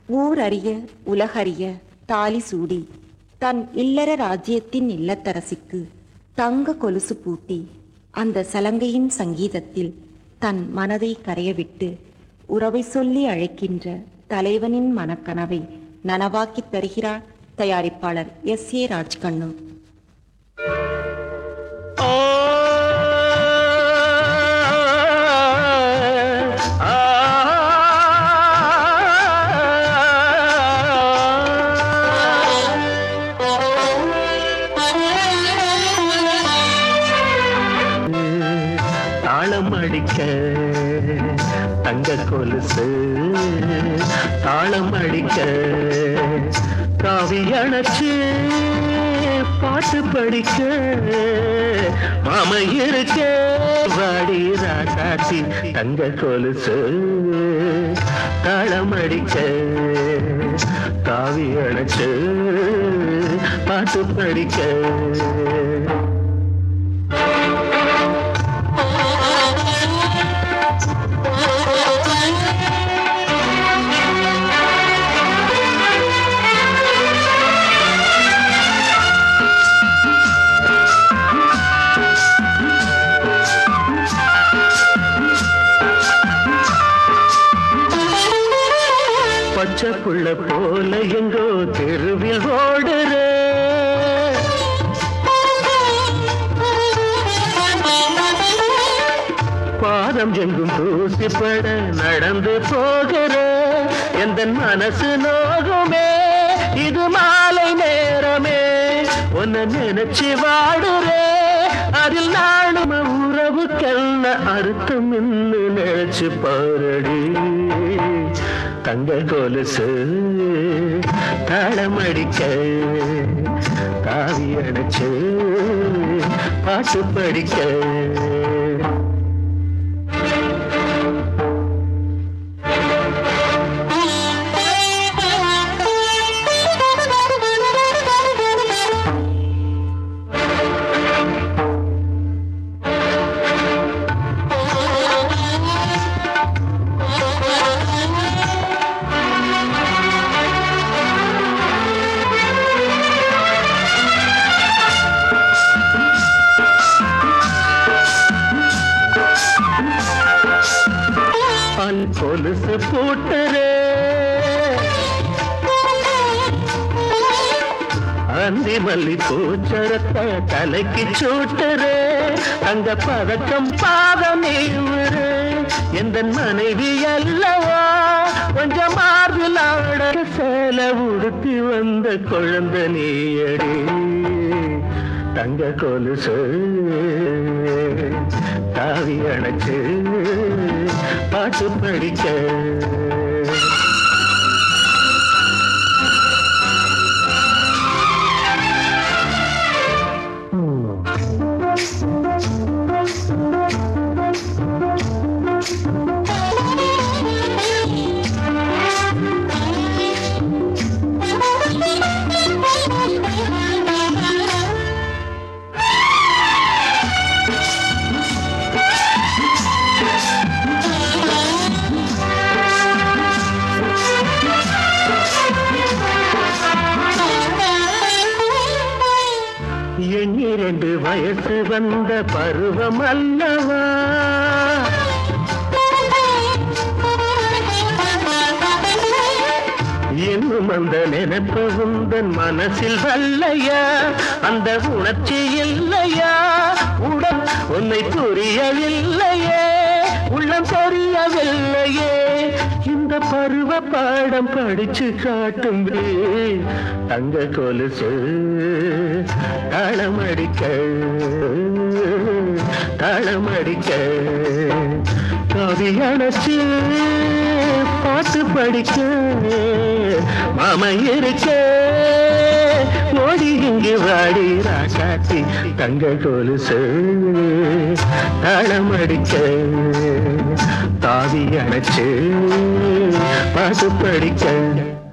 ஊரறிய உலகறிய தாலி சூடி தன் இல்லற ராஜ்யத்தின் இல்லத்தரசிக்கு தங்க கொலுசு பூட்டி அந்த சலங்கையின் சங்கீதத்தில் தன் மனதை கரையவிட்டு உறவை சொல்லி அழைக்கின்ற தலைவனின் மனக்கனவை நனவாக்கித் தருகிறார் தயாரிப்பாளர் எஸ் ஏ ராஜ்கண்ணு தாளம் அடிக்க தங்க கொலுசு தாளம் அடிக்க காவி அணைச்சு பாட்டு படிக்க மாம இருக்க வாடி ராசாத்தி தங்க கொலுசு தாளம் அடிக்க காவி அணைச்சு பாட்டு படிக்க பச்சை புள்ள போல எங்கோ தெருவில் ஓடுற பாதம் எங்கும் தூசிப்பட நடந்து போகிற எந்த மனசு நோகுமே இது மாலை நேரமே உன்னை நினைச்சு வாடுறே அதில் நானும் உறவுக்கெல்ல அர்த்தம் என்று நினைச்சு பாரடி தங்க கொலுசு தாளமடிக்க காவி அடைச்சு பாட்டு படிக்க பல் கொலுசு போட்டுறே அந்தி மல்லி பூச்சரத்தை தலைக்கு சூட்டுறே அங்க பதக்கம் பாதம் நீவுரு எந்த மனைவி அல்லவா கொஞ்சம் மார்பில் ஆட சேல உடுத்தி வந்த குழந்தை நீயடி தங்க கொலுசு தாவி அணைச்சு பாட்டு படிக்க எண்ணிரண்டு வயசு வந்த பருவம் அல்லவா இன்னும் அந்த நினைப்பு உந்தன் மனசில் வல்லையா அந்த உணர்ச்சி இல்லையா உடல் உன்னை புரியவில்லையே உள்ளம் தெரியவில்லையே இந்த பருவ பாடம் படிச்சு காட்டும் தங்க கொலுசு தாளமடிக்க தாளமடிக்க கவி அணைச்சு பாட்டு படிக்க மாம இருக்க ஓடி இங்கு வாடி ராசாத்தி தங்க கொலுசு தாளமடிக்க தாவி அணைச்சு பாட்டு படிக்க